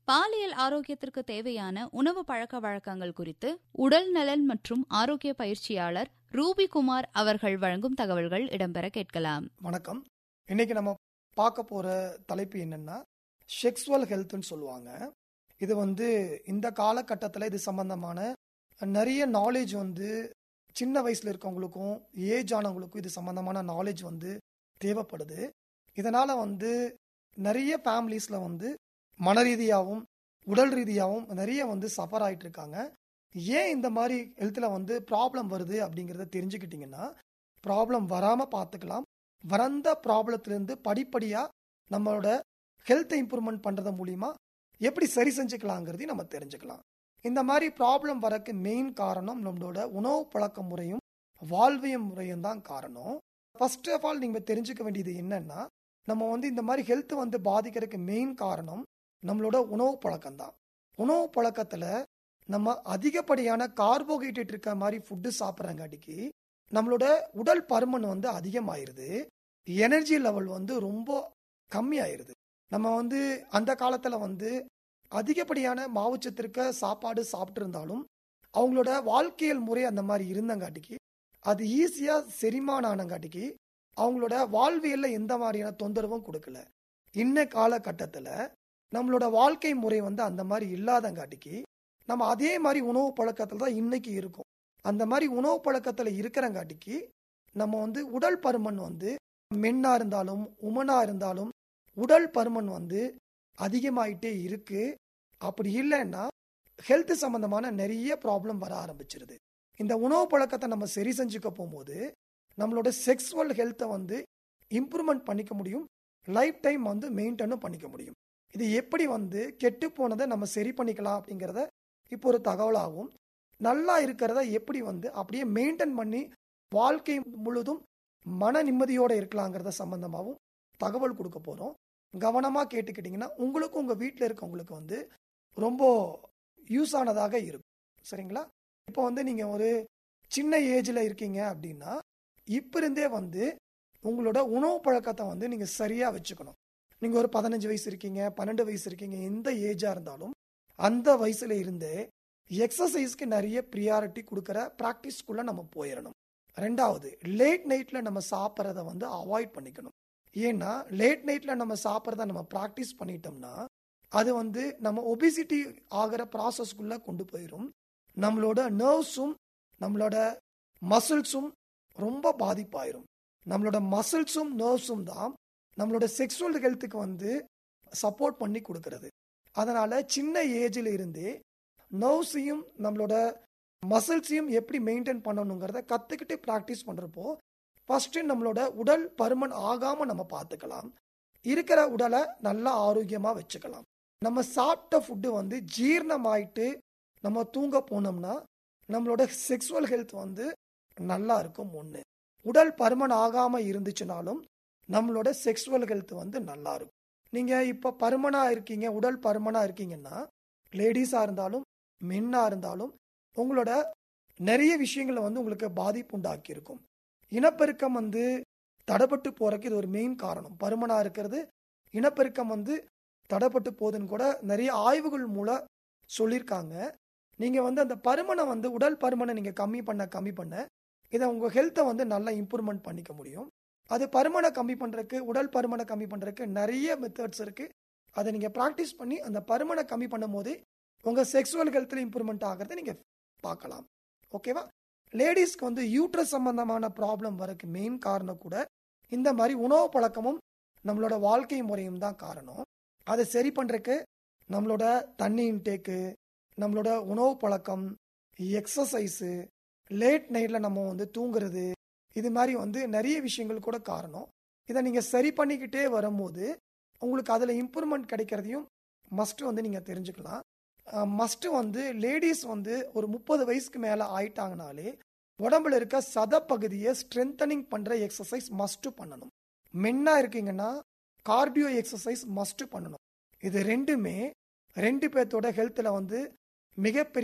பாலியல் ஆரோக்கியத்திற்கு தேவையான உணவு பழக்க வழக்கங்கள் குறித்து உடல் நலன் மற்றும் ஆரோக்கிய பயிற்சியாளர் ரூபி குமார் அவர்கள் வழங்கும் தகவல்கள் இடம்பெற கேட்கலாம் வணக்கம் இன்னைக்கு நம்ம பார்க்க போற தலைப்பு என்னன்னா செக்ஸுவல் ஹெல்த்னு சொல்லுவாங்க இது வந்து இந்த காலகட்டத்தில் இது சம்பந்தமான நிறைய நாலேஜ் வந்து சின்ன வயசுல இருக்கவங்களுக்கும் ஏஜ் ஆனவங்களுக்கும் இது சம்பந்தமான நாலேஜ் வந்து தேவைப்படுது இதனால வந்து நிறைய ஃபேமிலிஸ்ல வந்து மன ரீதியாகவும் உடல் ரீதியாகவும் நிறைய வந்து சஃபர் ஆயிட்டு இருக்காங்க ஏன் இந்த மாதிரி ஹெல்த்ல வந்து ப்ராப்ளம் வருது அப்படிங்கிறத தெரிஞ்சுக்கிட்டீங்கன்னா ப்ராப்ளம் வராம பார்த்துக்கலாம் வந்த ப்ராப்ளத்திலிருந்து படிப்படியா நம்மளோட ஹெல்த்தை இம்ப்ரூவ்மெண்ட் பண்றது மூலியமா எப்படி சரி செஞ்சுக்கலாங்கிறதையும் நம்ம தெரிஞ்சுக்கலாம் இந்த மாதிரி ப்ராப்ளம் வரக்கு மெயின் காரணம் நம்மளோட உணவு பழக்க முறையும் வாழ்விய முறையும் தான் காரணம் ஃபர்ஸ்ட் ஆஃப் ஆல் நீங்க தெரிஞ்சுக்க வேண்டியது என்னன்னா நம்ம வந்து இந்த மாதிரி ஹெல்த் வந்து பாதிக்கிறதுக்கு மெயின் காரணம் நம்மளோட உணவு பழக்கம் தான் உணவு பழக்கத்துல நம்ம அதிகப்படியான கார்போஹைட்ரேட் இருக்க மாதிரி ஃபுட்டு சாப்பிட்றங்காட்டிக்கு நம்மளோட உடல் பருமன் வந்து அதிகமாயிருது எனர்ஜி லெவல் வந்து ரொம்ப கம்மியாயிருது நம்ம வந்து அந்த காலத்துல வந்து அதிகப்படியான மாவுச்சத்து இருக்க சாப்பாடு சாப்பிட்டு இருந்தாலும் அவங்களோட வாழ்க்கையல் முறை அந்த மாதிரி இருந்தங்காட்டிக்கு அது ஈஸியா செரிமானம் ஆனங்காட்டிக்கு அவங்களோட வாழ்வியல்ல எந்த மாதிரியான தொந்தரவும் கொடுக்கல இன்ன காலகட்டத்துல நம்மளோட வாழ்க்கை முறை வந்து அந்த மாதிரி இல்லாதங்காட்டிக்கு நம்ம அதே மாதிரி உணவு பழக்கத்துல தான் இன்னைக்கு இருக்கும் அந்த மாதிரி உணவு பழக்கத்துல இருக்கிறங்காட்டிக்கு நம்ம வந்து உடல் பருமன் வந்து மென்னா இருந்தாலும் உமனா இருந்தாலும் உடல் பருமன் வந்து அதிகமாயிட்டே இருக்கு அப்படி இல்லைன்னா ஹெல்த் சம்பந்தமான நிறைய ப்ராப்ளம் வர ஆரம்பிச்சிருது இந்த உணவு பழக்கத்தை நம்ம சரி செஞ்சுக்க போகும்போது நம்மளோட செக்ஸுவல் ஹெல்த்தை வந்து இம்ப்ரூவ்மெண்ட் பண்ணிக்க முடியும் லைஃப் டைம் வந்து மெயின்டைனும் பண்ணிக்க முடியும் இது எப்படி வந்து கெட்டு போனதை நம்ம சரி பண்ணிக்கலாம் அப்படிங்கிறத இப்போ ஒரு தகவலாகும் நல்லா இருக்கிறத எப்படி வந்து அப்படியே மெயின்டைன் பண்ணி வாழ்க்கை முழுதும் மன நிம்மதியோட இருக்கலாங்கிறத சம்பந்தமாகவும் தகவல் கொடுக்க போறோம் கவனமா கேட்டுக்கிட்டீங்கன்னா உங்களுக்கும் உங்க வீட்டில் இருக்கவங்களுக்கு வந்து ரொம்ப யூஸ் ஆனதாக இருக்கும் சரிங்களா இப்போ வந்து நீங்க ஒரு சின்ன ஏஜ்ல இருக்கீங்க அப்படின்னா இப்ப இருந்தே வந்து உங்களோட உணவு பழக்கத்தை வந்து நீங்க சரியா வச்சுக்கணும் நீங்க ஒரு பதினஞ்சு வயசு இருக்கீங்க பன்னெண்டு வயசு இருக்கீங்க எந்த ஏஜா இருந்தாலும் அந்த வயசுல இருந்தே எக்ஸசைஸ்க்கு நிறைய ப்ரியாரிட்டி கொடுக்குற ப்ராக்டிஸ்க்குள்ள நம்ம போயிடணும் ரெண்டாவது லேட் நைட்ல நம்ம சாப்பிட்றத வந்து அவாய்ட் பண்ணிக்கணும் ஏன்னா லேட் நைட்ல நம்ம சாப்பிட்றத நம்ம ப்ராக்டிஸ் பண்ணிட்டோம்னா அது வந்து நம்ம ஒபிசிட்டி ஆகிற ப்ராசஸ்க்குள்ள கொண்டு போயிடும் நம்மளோட நர்வ்ஸும் நம்மளோட மசில்ஸும் ரொம்ப பாதிப்பாயிரும் நம்மளோட மசில்ஸும் நர்வ்ஸும் தான் நம்மளோட செக்ஸுவல் ஹெல்த்துக்கு வந்து சப்போர்ட் பண்ணி கொடுக்கறது அதனால சின்ன ஏஜில் இருந்தே நர்வ்ஸையும் நம்மளோட மசில்ஸையும் எப்படி மெயின்டைன் பண்ணணுங்கிறத கற்றுக்கிட்டு ப்ராக்டிஸ் பண்ணுறப்போ ஃபர்ஸ்ட் நம்மளோட உடல் பருமன் ஆகாம நம்ம பார்த்துக்கலாம் இருக்கிற உடலை நல்லா ஆரோக்கியமாக வச்சுக்கலாம் நம்ம சாப்பிட்ட ஃபுட்டு வந்து ஜீரணமாயிட்டு நம்ம தூங்க போனோம்னா நம்மளோட செக்ஸுவல் ஹெல்த் வந்து நல்லா இருக்கும் ஒன்று உடல் பருமன் ஆகாம இருந்துச்சுனாலும் நம்மளோட செக்ஸுவல் ஹெல்த் வந்து நல்லா இருக்கும் நீங்க இப்ப பருமனா இருக்கீங்க உடல் பருமனா இருக்கீங்கன்னா லேடிஸா இருந்தாலும் மென்னா இருந்தாலும் உங்களோட நிறைய விஷயங்களை வந்து உங்களுக்கு பாதிப்பு உண்டாக்கி இருக்கும் இனப்பெருக்கம் வந்து தடைப்பட்டு போறதுக்கு இது ஒரு மெயின் காரணம் பருமனா இருக்கிறது இனப்பெருக்கம் வந்து தடைப்பட்டு போகுதுன்னு கூட நிறைய ஆய்வுகள் மூலம் சொல்லியிருக்காங்க நீங்க வந்து அந்த பருமனை வந்து உடல் பருமனை நீங்க கம்மி பண்ண கம்மி பண்ண இதை உங்க ஹெல்த்தை வந்து நல்லா இம்ப்ரூவ்மெண்ட் பண்ணிக்க முடியும் அது பருமனை கம்மி பண்றதுக்கு உடல் பருமனை கம்மி பண்றதுக்கு நிறைய மெத்தட்ஸ் இருக்கு அதை நீங்க ப்ராக்டிஸ் பண்ணி அந்த பருமனை கம்மி பண்ணும் போது உங்க செக்ஸுவல் ஹெல்த்ல இம்ப்ரூவ்மெண்ட் ஆகிறத நீங்க பார்க்கலாம் ஓகேவா லேடிஸ்க்கு வந்து யூட்ரஸ் சம்பந்தமான ப்ராப்ளம் வரக்கு மெயின் காரணம் கூட இந்த மாதிரி உணவு பழக்கமும் நம்மளோட வாழ்க்கை முறையும் தான் காரணம் அதை சரி பண்றதுக்கு நம்மளோட தண்ணி இன்டேக்கு நம்மளோட உணவு பழக்கம் எக்ஸசைஸு லேட் நைட்ல நம்ம வந்து தூங்குறது இது மாதிரி வந்து நிறைய விஷயங்கள் கூட காரணம் இதை நீங்க சரி பண்ணிக்கிட்டே வரும்போது உங்களுக்கு அதுல இம்ப்ரூவ்மெண்ட் கிடைக்கிறதையும் மஸ்ட் வந்து நீங்க தெரிஞ்சுக்கலாம் மஸ்ட் வந்து லேடிஸ் வந்து ஒரு முப்பது வயசுக்கு மேல ஆயிட்டாங்கனாலே உடம்புல இருக்க சத பகுதியை ஸ்ட்ரென்தனிங் பண்ற எக்ஸசைஸ் மஸ்ட் பண்ணணும் மென்னா இருக்கீங்கன்னா கார்டியோ எக்ஸசைஸ் மஸ்ட் பண்ணணும் இது ரெண்டுமே ரெண்டு பேர்த்தோட ஹெல்த்ல வந்து மிகப்பெரிய